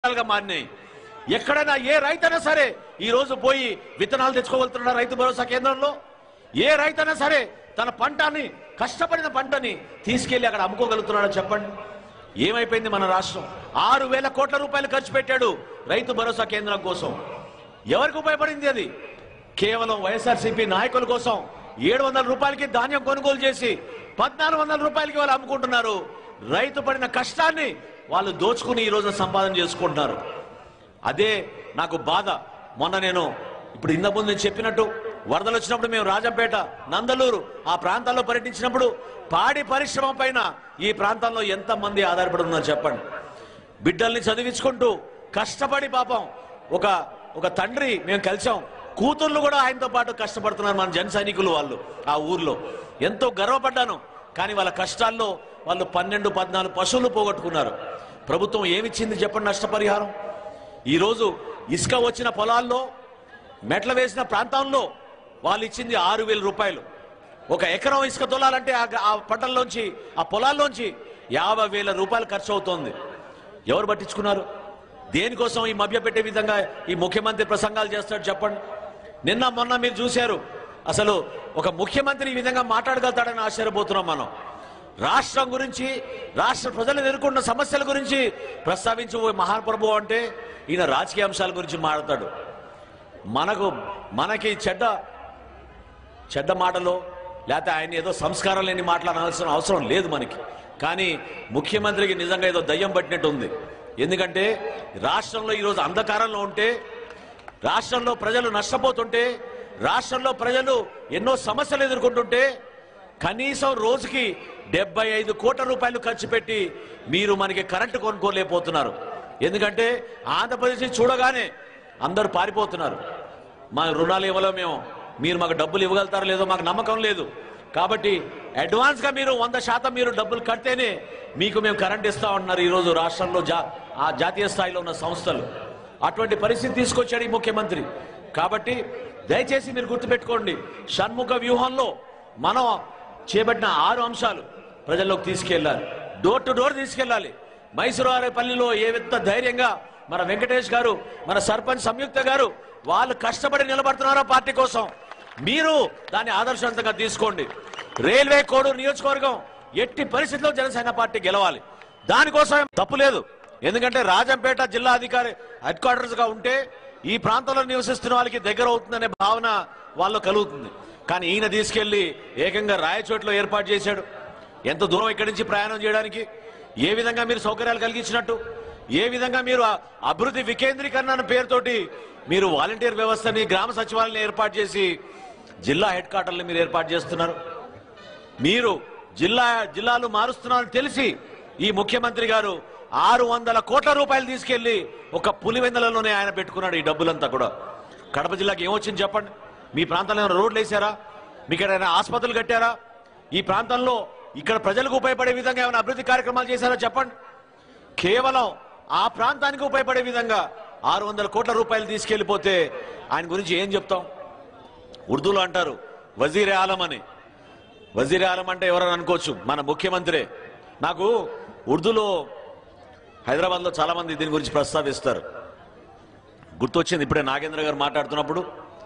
గా మారినాయి ఎక్కడైనా ఏ రైతైనా సరే ఈ రోజు పోయి విత్తనాలు తెచ్చుకోగలుగుతున్నా రైతు భరోసా కేంద్రంలో ఏ రైతైనా సరే తన పంటని కష్టపడిన పంటని తీసుకెళ్లి అక్కడ అమ్ముకోగలుగుతున్నాడో చెప్పండి ఏమైపోయింది మన రాష్ట్రం ఆరు వేల కోట్ల రూపాయలు ఖర్చు పెట్టాడు రైతు భరోసా కేంద్రం కోసం ఎవరికి ఉపయోగపడింది అది కేవలం వైఎస్ఆర్సీపీ నాయకుల కోసం ఏడు వందల రూపాయలకి ధాన్యం కొనుగోలు చేసి పద్నాలుగు వందల రూపాయలకి వాళ్ళు అమ్ముకుంటున్నారు రైతు పడిన కష్టాన్ని వాళ్ళు దోచుకుని ఈ రోజున సంపాదన చేసుకుంటున్నారు అదే నాకు బాధ మొన్న నేను ఇప్పుడు ఇంత ముందు నేను చెప్పినట్టు వరదలు వచ్చినప్పుడు మేము రాజంపేట నందలూరు ఆ ప్రాంతాల్లో పర్యటించినప్పుడు పాడి పరిశ్రమ పైన ఈ ప్రాంతంలో ఎంతమంది ఆధారపడి ఉన్నారు చెప్పండి బిడ్డల్ని చదివించుకుంటూ కష్టపడి పాపం ఒక ఒక తండ్రి మేము కలిసాం కూతుర్లు కూడా ఆయనతో పాటు కష్టపడుతున్నారు మన జన సైనికులు వాళ్ళు ఆ ఊర్లో ఎంతో గర్వపడ్డాను కానీ వాళ్ళ కష్టాల్లో వాళ్ళు పన్నెండు పద్నాలుగు పశువులు పోగొట్టుకున్నారు ప్రభుత్వం ఏమిచ్చింది చెప్పండి నష్టపరిహారం ఈరోజు ఇసుక వచ్చిన పొలాల్లో మెట్ల వేసిన ప్రాంతంలో వాళ్ళు ఇచ్చింది ఆరు వేల రూపాయలు ఒక ఎకరం ఇసుక తొలాలంటే ఆ- ఆ పంటల్లోంచి ఆ పొలాల్లోంచి యాభై వేల రూపాయలు ఖర్చు అవుతోంది ఎవరు పట్టించుకున్నారు దేనికోసం ఈ మభ్య పెట్టే విధంగా ఈ ముఖ్యమంత్రి ప్రసంగాలు చేస్తాడు చెప్పండి నిన్న మొన్న మీరు చూశారు అసలు ఒక ముఖ్యమంత్రి ఈ విధంగా మాట్లాడగలుగుతాడని ఆశ్చర్యపోతున్నాం మనం రాష్ట్రం గురించి రాష్ట్ర ప్రజలు ఎదుర్కొన్న సమస్యల గురించి ప్రస్తావించు మహాప్రభు అంటే ఈయన రాజకీయ అంశాల గురించి మాట్లాడతాడు మనకు మనకి చెడ్డ చెడ్డ మాటలో లేకపోతే ఆయన ఏదో సంస్కారం లేని మాట్లాడాల్సిన అవసరం లేదు మనకి కానీ ముఖ్యమంత్రికి నిజంగా ఏదో దయ్యం పట్టినట్టు ఉంది ఎందుకంటే రాష్ట్రంలో ఈరోజు అంధకారంలో ఉంటే రాష్ట్రంలో ప్రజలు నష్టపోతుంటే రాష్ట్రంలో ప్రజలు ఎన్నో సమస్యలు ఎదుర్కొంటుంటే కనీసం రోజుకి డెబ్బై ఐదు కోట్ల రూపాయలు ఖర్చు పెట్టి మీరు మనకి కరెంటు కొనుక్కోలేకపోతున్నారు ఎందుకంటే ఆంధ్రప్రదేశ్ చూడగానే అందరూ పారిపోతున్నారు మా రుణాలు ఇవ్వలేము మేము మీరు మాకు డబ్బులు ఇవ్వగలుగుతారో లేదో మాకు నమ్మకం లేదు కాబట్టి అడ్వాన్స్ గా మీరు వంద శాతం మీరు డబ్బులు కడితేనే మీకు మేము కరెంట్ ఇస్తా ఉంటున్నారు ఈరోజు రాష్ట్రంలో జా ఆ జాతీయ స్థాయిలో ఉన్న సంస్థలు అటువంటి పరిస్థితి తీసుకొచ్చాడు ఈ ముఖ్యమంత్రి కాబట్టి దయచేసి మీరు గుర్తుపెట్టుకోండి షణ్ముఖ వ్యూహంలో మనం చేపట్టిన ఆరు అంశాలు ప్రజల్లోకి తీసుకెళ్ళాలి డోర్ టు డోర్ తీసుకెళ్ళాలి మైసూరువారిపల్లిలో ఏ విధంగా ధైర్యంగా మన వెంకటేష్ గారు మన సర్పంచ్ సంయుక్త గారు వాళ్ళు కష్టపడి నిలబడుతున్నారో పార్టీ కోసం మీరు దాన్ని ఆదర్శవంతంగా తీసుకోండి రైల్వే కోడూరు నియోజకవర్గం ఎట్టి పరిస్థితుల్లో జనసేన పార్టీ గెలవాలి దానికోసం తప్పు లేదు ఎందుకంటే రాజంపేట జిల్లా అధికారి హెడ్ క్వార్టర్స్ గా ఉంటే ఈ ప్రాంతంలో నివసిస్తున్న వాళ్ళకి దగ్గర అవుతుందనే భావన వాళ్ళు కలుగుతుంది కానీ ఈయన తీసుకెళ్లి ఏకంగా రాయచోట్లో ఏర్పాటు చేశాడు ఎంత దూరం ఇక్కడి నుంచి ప్రయాణం చేయడానికి ఏ విధంగా మీరు సౌకర్యాలు కలిగించినట్టు ఏ విధంగా మీరు ఆ అభివృద్ధి వికేంద్రీకరణ అన్న పేరుతోటి మీరు వాలంటీర్ వ్యవస్థని గ్రామ సచివాలయాన్ని ఏర్పాటు చేసి జిల్లా హెడ్ క్వార్టర్లు మీరు ఏర్పాటు చేస్తున్నారు మీరు జిల్లా జిల్లాలు మారుస్తున్నారని తెలిసి ఈ ముఖ్యమంత్రి గారు ఆరు వందల కోట్ల రూపాయలు తీసుకెళ్లి ఒక పులివెందలలోనే ఆయన పెట్టుకున్నాడు ఈ డబ్బులంతా కూడా కడప జిల్లాకి ఏమొచ్చింది చెప్పండి మీ ప్రాంతంలో ఏమైనా రోడ్లు వేసారా మీకు ఏదైనా ఆసుపత్రులు కట్టారా ఈ ప్రాంతంలో ఇక్కడ ప్రజలకు ఉపయోగపడే విధంగా ఏమైనా అభివృద్ధి కార్యక్రమాలు చేశారా చెప్పండి కేవలం ఆ ప్రాంతానికి ఉపయోగపడే విధంగా ఆరు వందల కోట్ల రూపాయలు తీసుకెళ్లిపోతే ఆయన గురించి ఏం చెప్తాం ఉర్దూలో అంటారు వజీరే ఆలం అని వజీరే ఆలం అంటే ఎవరని అనుకోవచ్చు మన ముఖ్యమంత్రే నాకు ఉర్దూలో హైదరాబాద్లో చాలా మంది దీని గురించి ప్రస్తావిస్తారు గుర్తొచ్చింది ఇప్పుడే నాగేంద్ర గారు మాట్లాడుతున్నప్పుడు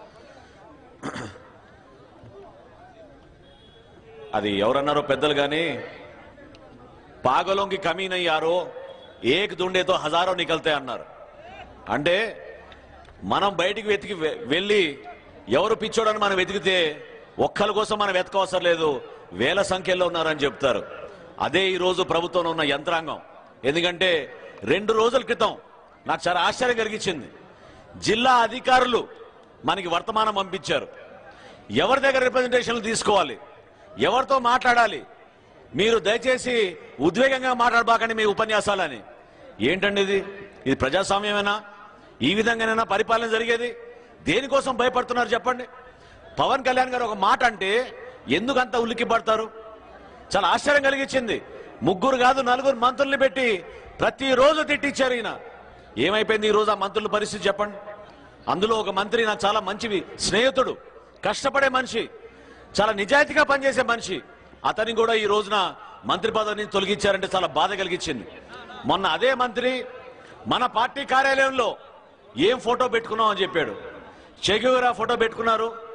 అది ఎవరన్నారో పెద్దలు కానీ పాగలోంకి కమీనయ్యారో ఏక్ దుండేతో హజారో నికల్తే అన్నారు అంటే మనం బయటికి వెతికి వె- వెళ్ళి ఎవరు పిచ్చోడని మనం వెతికితే ఒక్కరి కోసం మనం వెతకవసరం లేదు వేల సంఖ్యలో ఉన్నారని చెప్తారు అదే ఈ రోజు ప్రభుత్వంలో ఉన్న యంత్రాంగం ఎందుకంటే రెండు రోజుల క్రితం నాకు చాలా ఆశ్చర్యం కలిగించింది జిల్లా అధికారులు మనకి వర్తమానం పంపించారు ఎవరి దగ్గర రిప్రజెంటేషన్లు తీసుకోవాలి ఎవరితో మాట్లాడాలి మీరు దయచేసి ఉద్వేగంగా మాట్లాడబాకండి మీ ఉపన్యాసాలని ఏంటండి ఇది ఇది ప్రజాస్వామ్యమేనా ఈ విధంగానైనా పరిపాలన జరిగేది దేనికోసం భయపడుతున్నారు చెప్పండి పవన్ కళ్యాణ్ గారు ఒక మాట అంటే ఎందుకు అంత ఉలిక్కి పడతారు చాలా ఆశ్చర్యం కలిగించింది ముగ్గురు కాదు నలుగురు మంత్రుల్ని పెట్టి ప్రతిరోజు తిట్టించారు ఈయన ఏమైపోయింది ఈ రోజు ఆ మంత్రుల పరిస్థితి చెప్పండి అందులో ఒక మంత్రి నాకు చాలా మంచి స్నేహితుడు కష్టపడే మనిషి చాలా నిజాయితీగా పనిచేసే మనిషి అతని కూడా ఈ రోజున మంత్రి పదవి నుంచి తొలగించారంటే చాలా బాధ కలిగించింది మొన్న అదే మంత్రి మన పార్టీ కార్యాలయంలో ఏం ఫోటో పెట్టుకున్నాం అని చెప్పాడు చెగువరా ఫోటో పెట్టుకున్నారు